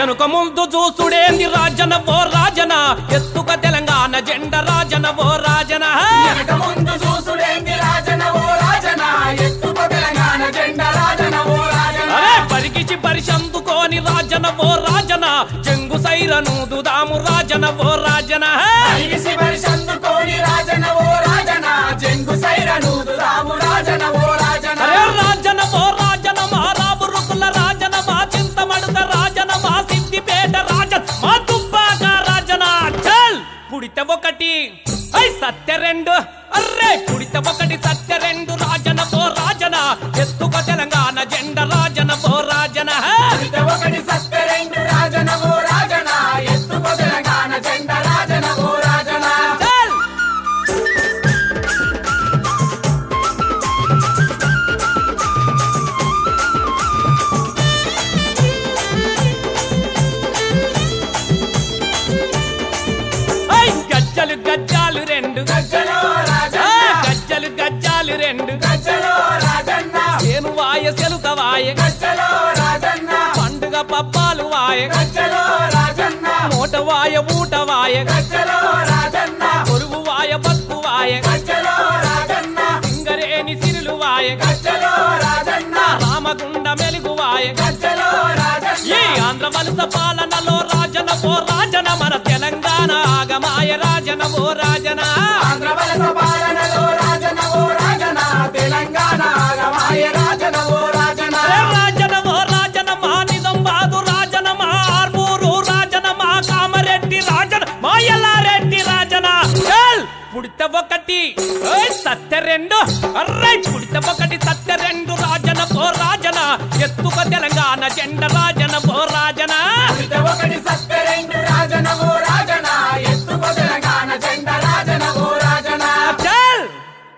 ఎనుక ముందు చూసుడేంది రాజన ఓ రాజన ఎత్తుక తెలంగాణ జెండ రాజన ఓ రాజన వెనక ముందు చూసుడేంది రాజన ఓ రాజన ఎత్తుకో తెలంగాణ జెండా రాజన ఓ రాజన అరే పరికిచి పరిసందుకోని రాజన ఓ రాజన చెంగు సైరను దుదాము రాజన ఓ రాజన ఐగిసి పరిసందుకోని రాజన ఓ రాజన జంగు సైరను రాము రాజన ఓ రాజన అరే రాజన ఓ రాజన మా రాబు రుకుల రాజన మా చింతమడుక రాజన మా సిద్దిపేట రాజన మా తుప్పాక రాజన చల్ పుడిత ఒకటి ఐ సత్య రెండు అర్రే పుడిత ఒకటి సత్య రెండు రాజన ఓ రాజన ఎత్తుక తెలంగాణ జెండ రాజన ఓ రాజన ఇద ఒకటి సత్య రెండు రాజన ఓ రాజన ఎత్తుకో తెలంగాణ జెండా రాజన ఓ రాజన చల్ ఐ గజ్జలు గజ్జాలు రెండు గజ్జలో ఆ, రాజన్న గజ్జలు గజ్జాలు రెండు గజ్జలో రాజన్న చేను వాయ సెలుక వాయ గజ్జలో రాజన్న పండుగ పబ్బాలు వాయ గజ్జలో రాజన్న మూట వాయ ఊట వాయ గజ్జలో రాజన్న కొరువు వాయ బతుకు వాయ గజ్జలో రాజన్న సింగరేని సిరులు వాయ గజ్జలో రాజన్న రామగుండ మెలుగు వాయ గజ్జలో రాజన్న ఈ ఆంధ్ర వలస పాలనలో రాజన ఓ రాజన మన తెలంగాణ ఆగమాయ రాజన ఓ రాజన ఆంధ్ర వలస పాలనలో రాజన ఓ రాజన తెలంగాణ ఆగమాయ రాజన ఓ రాజన అరే రాజన ఓ రాజన మా నిజంబాదు రాజన మా ఆర్మూరు రాజన మా కామరెడ్డి రాజన మా ఎల్లారెడ్డి రాజన చల్ పుడిత ఒకటి ఓయ్ సత్య రెండు అర్రే పుడిత ఒకటి సత్య రెండు రాజన ఓ రాజన ఎత్తుక తెలంగాణ జెండ రాజన ఓ రాజన ఇద ఒకటి సత్య రెండు రాజన ఓ రాజన ఎత్తుకో తెలంగాణ జెండా రాజన ఓ రాజన చల్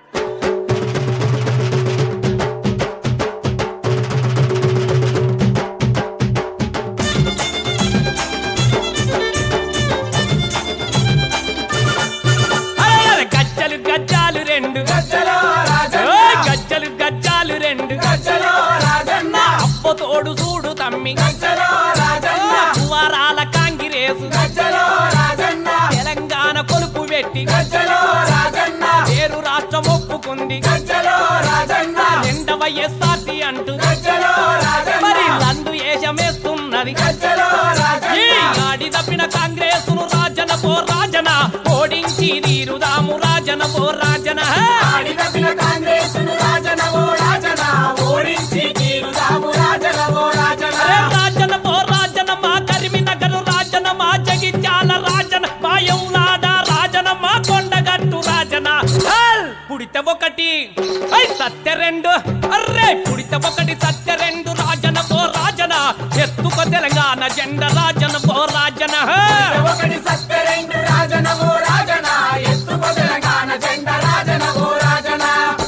అరే అరే గజ్జలు గజ్జాలు రెండు గజ్జలో రాజన్న ఓయ్ గజ్జలు గజ్జాలు రెండు గజ్జలో రాజన్న అప్ప తోడు చూడు తమ్మి గజ్జలో రాజన్న కువారాల కాంగిరేసు గజ్జలో రాజన్న తెలంగాణ కొలుపు పెట్టి గజ్జలో రాజన్న పేరు రాష్ట్రం ఒప్పుకుంది గజ్జలో రాజన్న నిండ వైఎస్ఆర్సీ అంటూ గజ్జలో రాజన్న మరి లండు ఏషమేస్తున్నది గజ్జలో ఈ రాజన్న ఆడి తప్పిన కాంగ్రెస్ ను రాజన పో రాజన ఓడించి తీరుదాము రాజన పో రాజన ఆడి తప్పిన కాంగ్రెస్ను రాజన ఓ రాజన ఓడించి తీరుదాము రాజన ఓ రాజన అరే రాజన పో రాజన మా కరిమినగరు రాజన మా జగిత్యాల రాజన మా యౌలాడ రాజన మా కొండగట్టు రాజన చల్! పుడిత ఒకటి ఐ సత్య రెండు అర్రే పుడిత ఒకటి సత్య రెండు రాజన పో రాజన ఎత్తుక తెలంగాణ జెండ రాజన పో రాజన ఒకటి సత్య రెండు రాజన ఓ రాజన ఎత్తుకో తెలంగాణ జెండా రాజన ఓ రాజన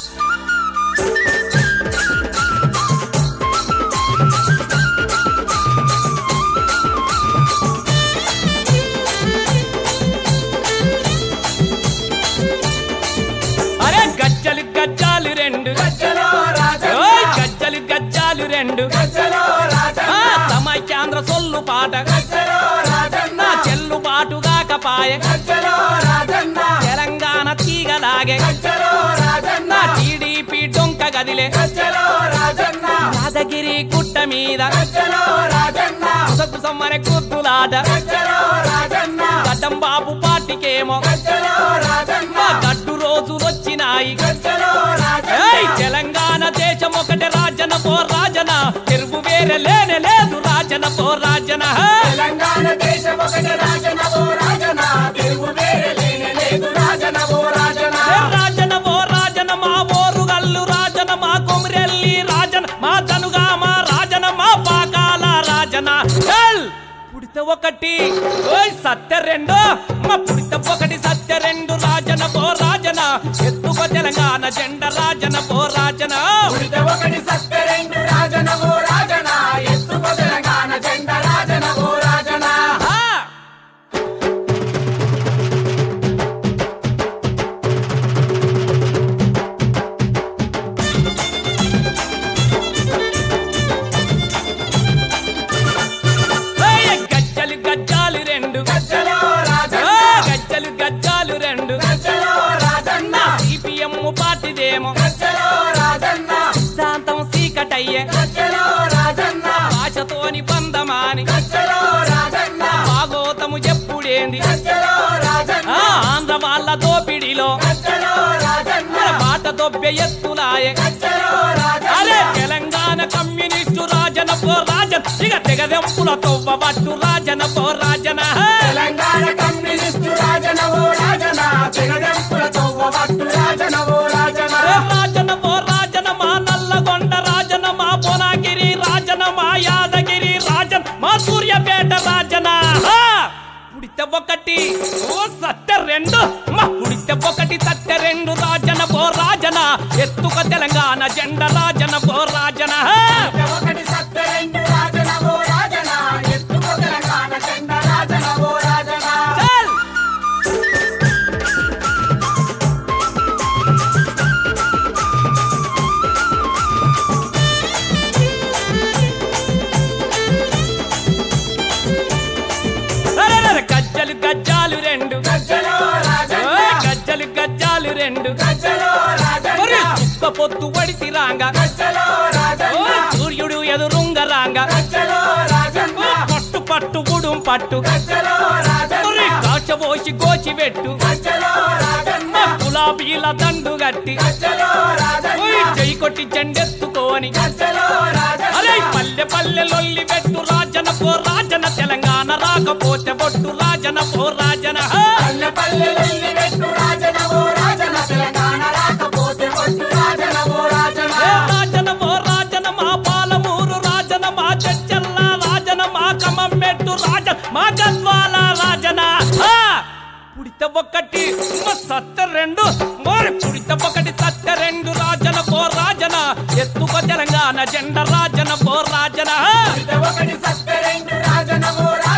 అరే గజ్జలు గజ్జాలు రెండు గజ్జలో రాజన్న ఓయ్ గజ్జలు గజ్జాలు రెండు గజ్జలో ఆ రాజన్న సమైక్యాంధ్ర సొల్లు పాట గజ్జలో రాజన్న నా చెల్లు పాటుగాక పాయ గజ్జలో రాజన్న తెలంగాణ తీగలాగే గజ్జలో రాజన్న నా టీడీపీ డొంక గదిలే గజ్జలో రాజన్న యాదగిరి గుట్ట మీద గజ్జలో రాజన్న సమ్మని గుద్దులాట గజ్జలో రాజన్న గడ్డం బాబు పార్టీకేమో గజ్జలో రాజన్న మా గడ్డు రోజులు వచ్చినాయి గజ్జలో రాజన్న ఏయ్ తెలంగాణ దేశం ఒకటి రాజన పో రాజన తెరువు వేరే లేనే లేదు రాజన పో రాజన తెలంగాణ దేశం ఒకటి రాజన ఓ రాజన తెలుగు వేరే లేనే లేదు రాజన ఓ రాజన ఏ రాజన ఓ రాజన మా ఓరుగల్లు రాజన మా కొమిరెల్లి రాజన మా తనుగా మా రాజన మా పాకాల రాజన చల్! పుడిత ఒకటి ఓయ్ సత్య రెండు మా పుడిత ఒకటి సత్య రెండు రాజన పో రాజన ఎత్తుక తెలంగాణ జెండ రాజన పో రాజన ఉడిత ఒకటి సత్య రెండు రాజన ఓ రాజన ఎత్తుకో తెలంగాణ జెండా రాజన ఓ రాజన ఆ! ఏయ్ రాజుదేమో గజ్జలో రాజన్న సిద్ధాంతం సీకటయ్యే గజ్జలో రాజన్న భాషతోని బంధమాని గజ్జలో రాజన్న భాగోతము ఎప్పుడేంది గజ్జలో రాజన్న ఆ ఆంధ్ర వాళ్ళ దోపిడిలో గజ్జలో రాజన్న మన మాట దొబ్బె ఎత్తులాయే గజ్జలో అరే రాజన్న తెలంగాణ కమ్యూనిస్టు రాజన పో రాజన్ ఇక తెగదెంపుల తొవ్వబట్టు రాజన పో రాజన హే! తెలంగాణ కమ్యూనిస్టు రాజన ఓ రాజన తెగదెంపుల తొవ్వబట్టు రాజన ఓ రాజన ఏ రాజన పో రాజన మా నల్లగొండ రాజన మా బొనాగిరి రాజన మా యాదగిరి రాజన్ మా సూర్యపేట రాజన హా! పుడితే ఒకటి ఓ సత్య రెండు మా పుడితే ఒకటి సత్య రెండు రాజన పో రాజన ఎత్తుక తెలంగాణ జెండ రాజన పో రాజన హే! ఒకటి సత్య రెండు రాజన ఓ రాజన ఎత్తుకో తెలంగాణ చెండ రాజన ఓ రాజన చల్! అరెరెరె, గజ్జలు గజ్జాలు రెండు గజ్జలో రాజన్న ఓయ్, గజ్జలు గజ్జాలు రెండు గజ్జలో రాజన్న మరి సుక్క పొత్తు వడితి రాంగ గజ్జలో రాజన్న ఓయ్, సూర్యుడు ఎదురుంగ రాంగ గజ్జలో రాజన్న ఓయ్, పట్టు పట్టు గుడుం పట్టు గజ్జలో రాజన్న మరి కాచ పోసి గోచి పెట్టు గజ్జలో రాజన్న గులాబీల దండు గట్టి గజ్జలో రాజన్న ఓయ్, చెయ్యి కొట్టి చెండెత్తుకోని గజ్జలో అరే రాజన్న పల్లె పల్లె లొల్లి పెట్టు రాజన పో రాజన తెలంగాణ రాకపోతే బొట్టు రాజన పో రాజన హే! పల్లె పల్లె వెళ్ళి పెట్టు రాజన ఓ రాజన తెలంగాణ రాకపోతే ఒట్టు రాజన ఓ రాజన ఏ రాజన ఓ రాజన మా పాలమూరు రాజన మా చెచ్చల్ల రాజన మా కమమ్మెట్టు రాజన మా గద్వాల రాజన ఆ! పుడిత ఒకటి మా సత్త రెండు మరి పుడిత ఒకటి సత్త రెండు రాజన పో రాజన ఎత్తుకో తెలంగాణ జెండ రాజన పో రాజన ఆ! ఒకటి సత్య రెండు రాజన ఓ